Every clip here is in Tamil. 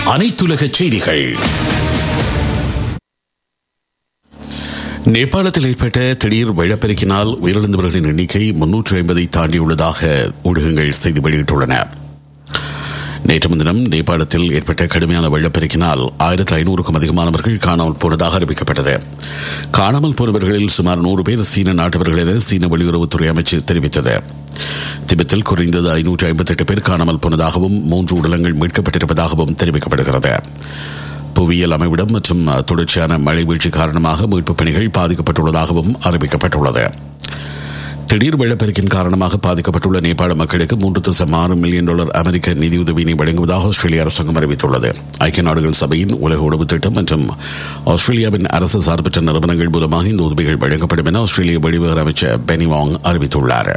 அனைத்துலக செய்திகள் நேபாளத்தில் ஏற்பட்ட திடீர் வெள்ளப்பெருக்கினால் உயிரிழந்தவர்களின் எண்ணிக்கை முன்னூற்று ஐம்பதை தாண்டியுள்ளதாக ஊடகங்கள் செய்தி வெளியிட்டுள்ளன நேற்று முன்தினம் நேபாளத்தில் ஏற்பட்ட கடுமையான வெள்ளப்பெருக்கினால் ஆயிரத்தி ஐநூறுக்கும் அதிகமானவர்கள் காணாமல் போனதாக அறிவிக்கப்பட்டது காணாமல் போனவர்களில் சுமார் நூறு பேர் சீன நாட்டவர்கள் என சீன வெளியுறவுத்துறை அமைச்சு தெரிவித்தது திபெத்தில் குறைந்தது ஐநூற்று ஐம்பத்தெட்டு பேர் காணாமல் போனதாகவும் மூன்று உடலங்கள் மீட்கப்பட்டிருப்பதாகவும் தெரிவிக்கப்படுகிறது புவியியல் அமைவிடம் மற்றும் தொடர்ச்சியான மழை வீழ்ச்சி காரணமாக மீட்புப் பணிகள் பாதிக்கப்பட்டுள்ளதாகவும் அறிவிக்கப்பட்டுள்ளது திடீர் வெள்ளப்பெருக்கின் காரணமாக பாதிக்கப்பட்டுள்ள நேபாள மக்களுக்கு மூன்று தசம் ஆறு மில்லியன் டாலர் அமெரிக்க நிதியுதவியினை வழங்குவதாக ஆஸ்திரேலிய அரசாங்கம் அறிவித்துள்ளது ஐக்கிய நாடுகள் சபையின் உலக உணவு திட்டம் மற்றும் ஆஸ்திரேலியாவின் அரசு சார்பற்ற நிறுவனங்கள் மூலமாக இந்த உதவிகள் வழங்கப்படும் என ஆஸ்திரேலிய வெளிவிவகார அமைச்சர் பெனி வாங் அறிவித்துள்ளார்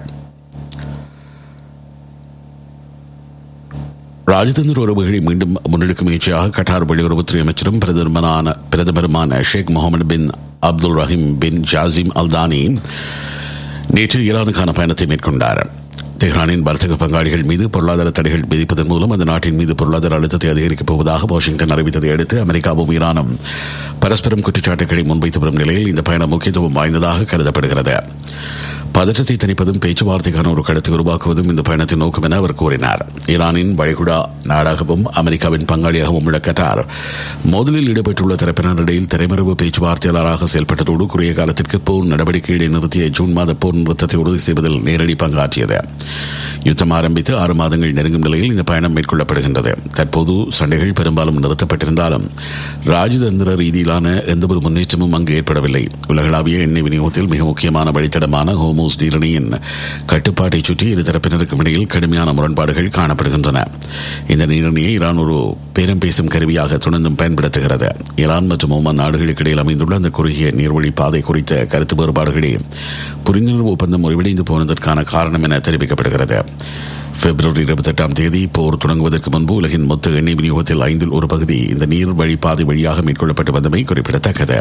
ராஜதந்திர உறவுகளை மீண்டும் முன்னெடுக்கும் முயற்சியாக கட்டார் வெளியுறவுத்துறை அமைச்சரும் பிரதமரான பிரதமருமான Sheikh Mohammed bin Abdul Rahim bin Jassim Al Thani நேற்று ஈரானுக்கான பயணத்தை மேற்கொண்டார் தெஹ்ரானின் வர்த்தக பங்காளிகள் மீது பொருளாதார தடைகள் விதிப்பதன் மூலம் அந்த நாட்டின் மீது பொருளாதார அழுத்தத்தை அதிகரிக்கப் போவதாக வாஷிங்டன் அறிவித்ததை அடுத்து அமெரிக்காவும் ஈரானும் பரஸ்பரம் குற்றச்சாட்டுகளை முன்வைத்து வரும் நிலையில் இந்த பயணம் முக்கியத்துவம் வாய்ந்ததாக கருதப்படுகிறது பதற்றத்தை தணிப்பதும் பேச்சுவார்த்தைக்கான ஒரு கடத்தை உருவாக்குவதும் இந்த பயணத்தின் நோக்கம் என அவர் கூறினார் ஈரானின் வளைகுடா நாடாகவும் அமெரிக்காவின் பங்காளியாகவும் உள்ள கட்டார் மோதலில் ஈடுபட்டுள்ள தரப்பினரிடையில் திரைமறைவு பேச்சுவார்த்தையாளராக செயல்பட்டதோடு குறுகிய காலத்திற்கு போர் நடவடிக்கைகளை நிறுத்திய ஜூன் மாத போர் நிறுத்தத்தை உறுதி செய்வதில் நேரடி பங்காற்றியது யுத்தம் ஆரம்பித்து ஆறு மாதங்கள் நெருங்கும் நிலையில் இந்த பயணம் மேற்கொள்ளப்படுகின்றது தற்போது சண்டைகள் பெரும்பாலும் நிறுத்தப்பட்டிருந்தாலும் ராஜதந்திர ரீதியிலான எந்தவொரு முன்னேற்றமும் அங்கு ஏற்படவில்லை உலகளாவிய எண்ணெய் விநியோகத்தில் மிக முக்கியமான வழித்தடமான ஹோமோஸ் நீரணியின் கட்டுப்பாட்டை சுற்றி இரு தரப்பினருக்கும் இடையில் கடுமையான முரண்பாடுகள் காணப்படுகின்றன இந்த நீரணியை ஈரான் ஒரு பேரம் பேசும் கருவியாக தொடர்ந்தும் பயன்படுத்துகிறது ஈரான் மற்றும் ஓமான் நாடுகளுக்கு இடையில் அமைந்துள்ள அந்த குறுகிய நீர்வழி பாதை குறித்த கருத்து வேறுபாடுகளே புரிந்துணர்வு ஒப்பந்தம் முறிவடைந்து போனதற்கான காரணம் என தெரிவிக்கப்படுகிறது பிப்ரவரி இருபத்தி எட்டாம் தேதி போர் தொடங்குவதற்கு முன்பு உலகின் மொத்த எண்ணெய் விநியோகத்தில் ஐந்தில் ஒரு பகுதி இந்த நீர் வழிப்பாதை வழியாக மேற்கொள்ளப்பட்டு வந்தமை குறிப்பிடத்தக்கது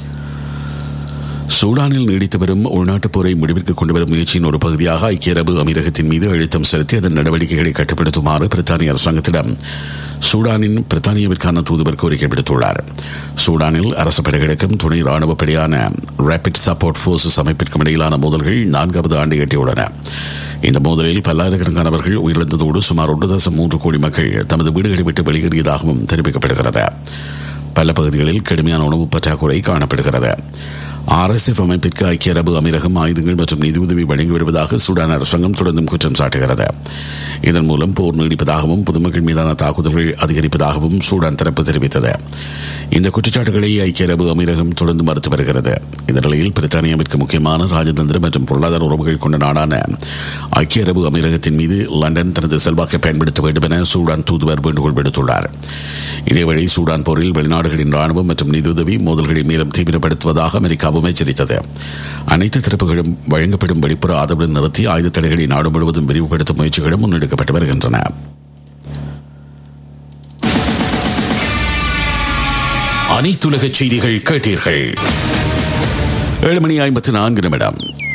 சூடானில் நீடித்து வரும் உள்நாட்டுப் போரை முடிவிற்கு கொண்டுவரும் முயற்சியின் ஒரு பகுதியாக ஐக்கிய அரபு அமீரகத்தின் மீது அழுத்தம் செலுத்தி அதன் நடவடிக்கைகளை கட்டுப்படுத்துமாறு பிரித்தானிய அரசாங்கத்திடம் சூடானின் பிரித்தானியாவிற்கான தூதுவர் கோரிக்கை விடுத்துள்ளார் சூடானில் அரசு படைகளுக்கும் துணை ராணுவ படையான ரேபிட் சப்போர்ட் போர்சஸ் அமைப்பிற்கும் இடையிலான மோதல்கள் நான்காவது ஆண்டு எட்டியுள்ளன இந்த மோதலில் பல்லாயிரக்கணக்கானவர்கள் உயிரிழந்ததோடு சுமார் ஒன்று தசம் மூன்று கோடி மக்கள் தமது வீடுகளை விட்டு வெளியேறியதாகவும் தெரிவிக்கப்படுகிறது பல பகுதிகளில் கடுமையான உணவு பற்றாக்குறை காணப்படுகிறது ஆர்எஸ்எஃப் அமைப்பிற்கு ஐக்கிய அரபு அமீரகம் ஆயுதங்கள் மற்றும் நிதியுதவி வழங்கி வருவதாக சூடான் அரசாங்கம் தொடர்ந்தும் குற்றம் சாட்டுகிறது இதன் மூலம் போர் நீடிப்பதாகவும் பொதுமக்கள் மீதான தாக்குதல்கள் அதிகரிப்பதாகவும் சூடான் தரப்பு தெரிவித்தது இந்த குற்றச்சாட்டுகளை ஐக்கிய அரபு அமீரகம் தொடர்ந்து மறுத்து வருகிறது இந்த நிலையில் பிரித்தானியாவிற்கு முக்கியமான ராஜதந்திர மற்றும் பொருளாதார உறவுகள் கொண்ட நாடான ஐக்கிய அரபு அமீரகத்தின் மீது லண்டன் தனது செல்வாக்கை பயன்படுத்த வேண்டும் என சூடான் தூதுவர் வேண்டுகோள் விடுத்துள்ளார் இதேவேளை சூடான் போரில் வெளிநாடுகளின் ராணுவம் மற்றும் நிதியுதவி மோதல்களை மேலும் தீவிரப்படுத்துவதாக அமெரிக்காவும் எச்சரித்தது அனைத்து தரப்புகளும் வழங்கப்படும் வெளிப்புற ஆதரவுடன் நிறுத்தி ஆயுத தடைகளை நாடு முழுவதும் விரிவுபடுத்தும் முயற்சிகளும் முன்னெடுக்கப்பட்டு வருகின்றன அனைத்துலக செய்திகள் கேட்டீர்கள் ஏழு மணி ஐம்பத்தி நான்கு நிமிடம்